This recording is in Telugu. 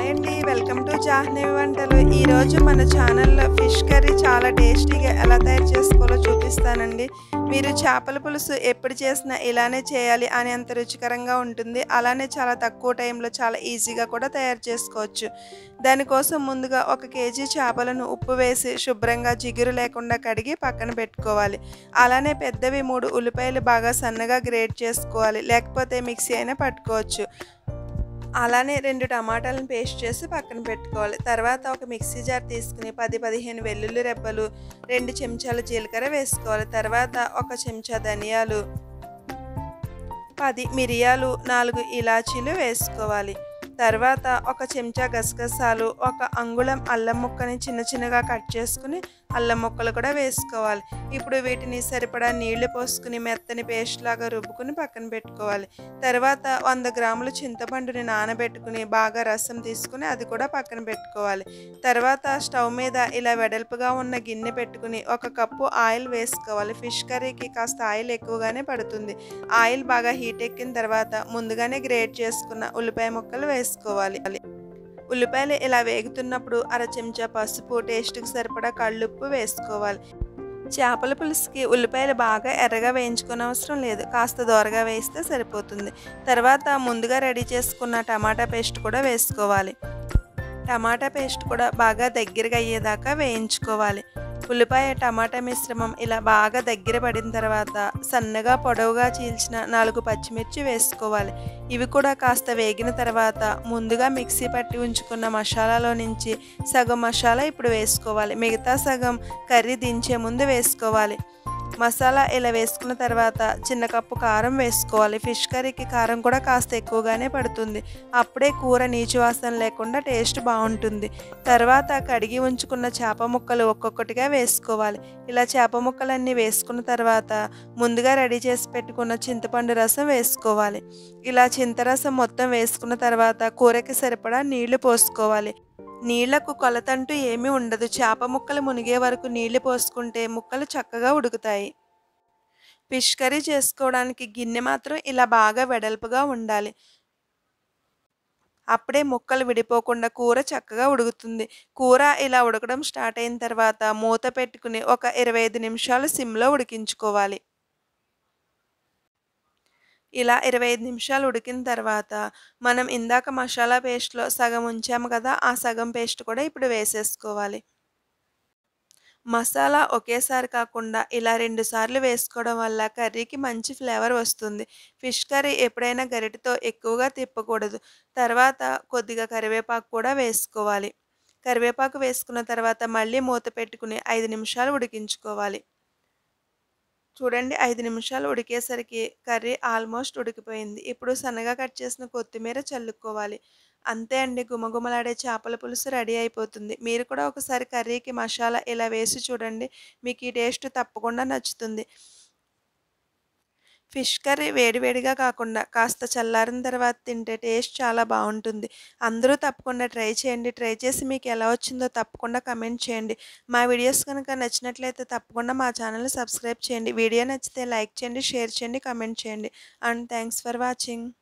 అండి వెల్కమ్ టు జాహ్నవి వంటలు ఈరోజు మన ఛానల్లో ఫిష్ కర్రీ చాలా టేస్టీగా ఎలా తయారు చేసుకోవాలో చూపిస్తానండి మీరు చేపల పులుసు ఎప్పుడు చేసినా ఇలానే చేయాలి అని అంత రుచికరంగా ఉంటుంది అలానే చాలా తక్కువ టైంలో చాలా ఈజీగా కూడా తయారు చేసుకోవచ్చు దానికోసం ముందుగా ఒక కేజీ చేపలను ఉప్పు వేసి శుభ్రంగా జిగురు లేకుండా కడిగి పక్కన పెట్టుకోవాలి అలానే పెద్దవి మూడు ఉల్లిపాయలు బాగా సన్నగా గ్రేట్ చేసుకోవాలి లేకపోతే మిక్సీ అయినా పట్టుకోవచ్చు అలానే రెండు టమాటాలను పేస్ట్ చేసి పక్కన పెట్టుకోవాలి తర్వాత ఒక మిక్సీ జార్ తీసుకుని పది పదిహేను వెల్లుల్లి రెబ్బలు రెండు చెంచాల జీలకర్ర వేసుకోవాలి తర్వాత ఒక చెంచా ధనియాలు పది మిరియాలు నాలుగు ఇలాచీలు వేసుకోవాలి తర్వాత ఒక చెంచా గసగసాలు ఒక అంగుళం అల్లం ముక్కని చిన్న చిన్నగా కట్ చేసుకుని అల్లం ముక్కలు కూడా వేసుకోవాలి ఇప్పుడు వీటిని సరిపడా నీళ్లు పోసుకుని మెత్తని పేస్ట్ లాగా రుబ్బుకుని పక్కన పెట్టుకోవాలి తర్వాత వంద గ్రాములు చింతపండుని నానబెట్టుకుని బాగా రసం తీసుకుని అది కూడా పక్కన పెట్టుకోవాలి తర్వాత స్టవ్ మీద ఇలా వెడల్పుగా ఉన్న గిన్నె పెట్టుకుని ఒక కప్పు ఆయిల్ వేసుకోవాలి ఫిష్ కర్రీకి కాస్త ఆయిల్ ఎక్కువగానే పడుతుంది ఆయిల్ బాగా హీట్ ఎక్కిన తర్వాత ముందుగానే గ్రేట్ చేసుకున్న ఉల్లిపాయ ముక్కలు వేసుకోవాలి ఉల్లిపాయలు ఇలా వేగుతున్నప్పుడు అర చెంచా పసుపు టేస్ట్కి సరిపడా కళ్ళుప్పు వేసుకోవాలి చేపల పులుసుకి ఉల్లిపాయలు బాగా ఎర్రగా వేయించుకునే అవసరం లేదు కాస్త దోరగా వేస్తే సరిపోతుంది తర్వాత ముందుగా రెడీ చేసుకున్న టమాటా పేస్ట్ కూడా వేసుకోవాలి టమాటా పేస్ట్ కూడా బాగా దగ్గరగా అయ్యేదాకా వేయించుకోవాలి ఉల్లిపాయ టమాటా మిశ్రమం ఇలా బాగా దగ్గర పడిన తర్వాత సన్నగా పొడవుగా చీల్చిన నాలుగు పచ్చిమిర్చి వేసుకోవాలి ఇవి కూడా కాస్త వేగిన తర్వాత ముందుగా మిక్సీ పట్టి ఉంచుకున్న మసాలాలో నుంచి సగం మసాలా ఇప్పుడు వేసుకోవాలి మిగతా సగం కర్రీ దించే ముందు వేసుకోవాలి మసాలా ఇలా వేసుకున్న తర్వాత చిన్న కప్పు కారం వేసుకోవాలి ఫిష్ కర్రీకి కారం కూడా కాస్త ఎక్కువగానే పడుతుంది అప్పుడే కూర నీచు వాసన లేకుండా టేస్ట్ బాగుంటుంది తర్వాత కడిగి ఉంచుకున్న చేప ముక్కలు ఒక్కొక్కటిగా వేసుకోవాలి ఇలా చేప ముక్కలన్నీ వేసుకున్న తర్వాత ముందుగా రెడీ చేసి పెట్టుకున్న చింతపండు రసం వేసుకోవాలి ఇలా చింతరసం మొత్తం వేసుకున్న తర్వాత కూరకి సరిపడా నీళ్లు పోసుకోవాలి నీళ్లకు కొలతంటూ ఏమీ ఉండదు చేప ముక్కలు మునిగే వరకు నీళ్లు పోసుకుంటే ముక్కలు చక్కగా ఉడుకుతాయి ఫిష్ కర్రీ చేసుకోవడానికి గిన్నె మాత్రం ఇలా బాగా వెడల్పుగా ఉండాలి అప్పుడే ముక్కలు విడిపోకుండా కూర చక్కగా ఉడుకుతుంది కూర ఇలా ఉడకడం స్టార్ట్ అయిన తర్వాత మూత పెట్టుకుని ఒక ఇరవై ఐదు నిమిషాలు సిమ్లో ఉడికించుకోవాలి ఇలా ఇరవై ఐదు నిమిషాలు ఉడికిన తర్వాత మనం ఇందాక మసాలా పేస్ట్లో సగం ఉంచాము కదా ఆ సగం పేస్ట్ కూడా ఇప్పుడు వేసేసుకోవాలి మసాలా ఒకేసారి కాకుండా ఇలా రెండు సార్లు వేసుకోవడం వల్ల కర్రీకి మంచి ఫ్లేవర్ వస్తుంది ఫిష్ కర్రీ ఎప్పుడైనా గరిటతో ఎక్కువగా తిప్పకూడదు తర్వాత కొద్దిగా కరివేపాకు కూడా వేసుకోవాలి కరివేపాకు వేసుకున్న తర్వాత మళ్ళీ మూత పెట్టుకుని ఐదు నిమిషాలు ఉడికించుకోవాలి చూడండి ఐదు నిమిషాలు ఉడికేసరికి కర్రీ ఆల్మోస్ట్ ఉడికిపోయింది ఇప్పుడు సన్నగా కట్ చేసిన కొత్తిమీర చల్లుకోవాలి అంతే అండి గుమగుమలాడే చేపల పులుసు రెడీ అయిపోతుంది మీరు కూడా ఒకసారి కర్రీకి మసాలా ఇలా వేసి చూడండి మీకు ఈ టేస్ట్ తప్పకుండా నచ్చుతుంది ఫిష్ కర్రీ వేడివేడిగా కాకుండా కాస్త చల్లారిన తర్వాత తింటే టేస్ట్ చాలా బాగుంటుంది అందరూ తప్పకుండా ట్రై చేయండి ట్రై చేసి మీకు ఎలా వచ్చిందో తప్పకుండా కమెంట్ చేయండి మా వీడియోస్ కనుక నచ్చినట్లయితే తప్పకుండా మా ఛానల్ని సబ్స్క్రైబ్ చేయండి వీడియో నచ్చితే లైక్ చేయండి షేర్ చేయండి కమెంట్ చేయండి అండ్ థ్యాంక్స్ ఫర్ వాచింగ్